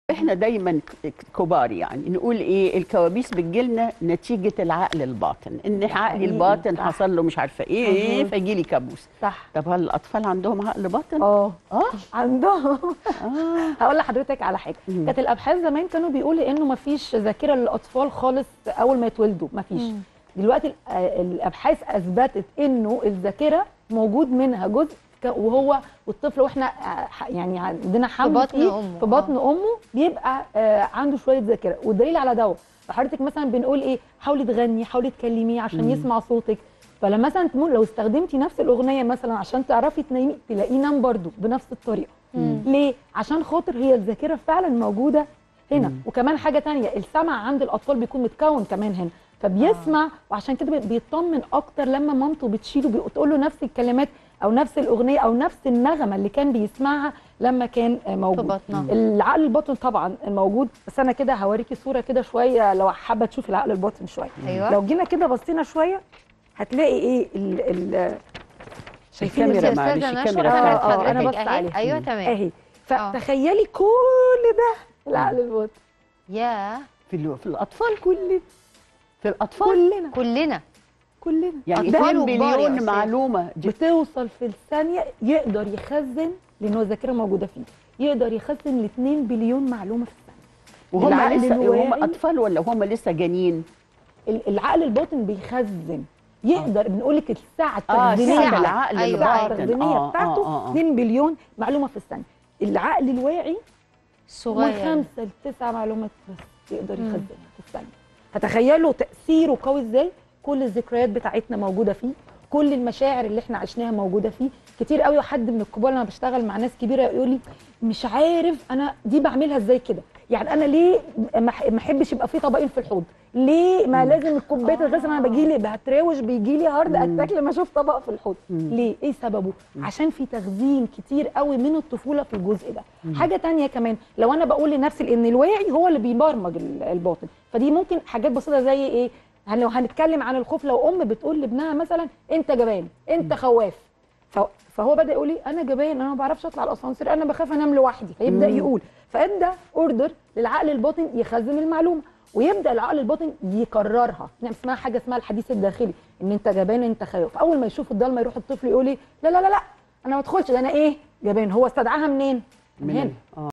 احنا دايما ك- كبار يعني نقول ايه الكوابيس بتجيلنا نتيجه العقل الباطن ان عقلي حقيقي، الباطن صح. حصل له مش عارفه ايه مهم. فيجي لي كابوس صح طب هل الاطفال عندهم عقل باطن اه اه عندهم اه هقول لحضرتك على حاجه مم. كانت الابحاث زمان كانوا بيقولوا انه ما فيش ذاكره للاطفال خالص اول ما يتولدوا ما فيش مم. دلوقتي ال- آه، الابحاث اثبتت انه الذاكره موجود منها جزء ك- وهو والطفل واحنا آه، ح- يعني عندنا حمل بطن فيه أمه، في بطن امه بيبقى آه، عنده شويه ذاكره والدليل على ده فحضرتك مثلا بنقول ايه حاولي تغني حاولي تكلميه عشان مم. يسمع صوتك فلما مثلا تمون لو استخدمتي نفس الاغنيه مثلا عشان تعرفي تنامي تلاقيه نام برضه بنفس الطريقه مم. ليه عشان خاطر هي الذاكره فعلا موجوده هنا مم. وكمان حاجه تانية السمع عند الاطفال بيكون متكون كمان هنا فبيسمع وعشان كده بيطمن اكتر لما مامته بتشيله بتقول له نفس الكلمات او نفس الاغنيه او نفس النغمه اللي كان بيسمعها لما كان آه، في موجود بطنها العقل الباطن طبعا موجود بس انا كده هوريكي صوره كده شويه لو حابه تشوفي العقل الباطن شويه ايوه لو جينا كده بصينا شويه هتلاقي ايه ال ال شايفين الكاميرا ال- معلش، استاذه الكاميرا نشوى بتاعت كانت آه، أنا حضرتك بص اهي عليها. ايوه تمام اهي فتخيلي كل ده العقل الباطن يا في ال- في الاطفال كل في الاطفال كلنا كلنا كلنا يعني أطفال 2 وكبار يا بليون أستاذ. معلومه دي بتوصل في الثانيه يقدر يخزن لان هو الذاكره موجوده فيه يقدر يخزن ل 2 بليون معلومه في الثانيه وهم العقل لسه الواعي- وهم اطفال ولا هم لسه جنين ال- العقل الباطن بيخزن يقدر بنقول لك الساعه اه التخزينيه ساعة ساعة. العقل أيوة، الساعه الباطن التخزينيه آه، بتاعته آه، آه. 2 بليون معلومه في الثانيه العقل الواعي من صغير خمسه لتسع معلومات بس يقدر مم. يخزنها في الثانيه فتخيلوا تاثيره قوي ازاي كل الذكريات بتاعتنا موجوده فيه كل المشاعر اللي احنا عشناها موجوده فيه كتير قوي حد من الكبار لما بشتغل مع ناس كبيره يقول لي مش عارف انا دي بعملها ازاي كده يعني انا ليه ما أح- ما احبش يبقى في طبقين في الحوض ليه ما لازم الكوبايه تتغسل انا باجي لي بتراوش بيجي لي هارد اتاك لما اشوف طبق في الحوض ليه ايه سببه عشان في تخزين كتير قوي من الطفوله في الجزء ده حاجه تانية كمان لو انا بقول لنفسي ان الواعي هو اللي بيبرمج ال- الباطن فدي ممكن حاجات بسيطه زي ايه هن- لو هنتكلم عن الخوف لو ام بتقول لابنها مثلا انت جبان انت خواف ف- فهو بدا يقول لي انا جبان انا ما بعرفش اطلع الاسانسير انا بخاف انام لوحدي فيبدا مم. يقول فادى اوردر للعقل الباطن يخزن المعلومه ويبدا العقل الباطن يكررها نعم اسمها حاجه اسمها الحديث الداخلي ان انت جبان انت خايف اول ما يشوف الضلمه يروح الطفل يقول لي لا لا لا لا انا ما ادخلش ده انا ايه جبان هو استدعاها منين من من هنا اه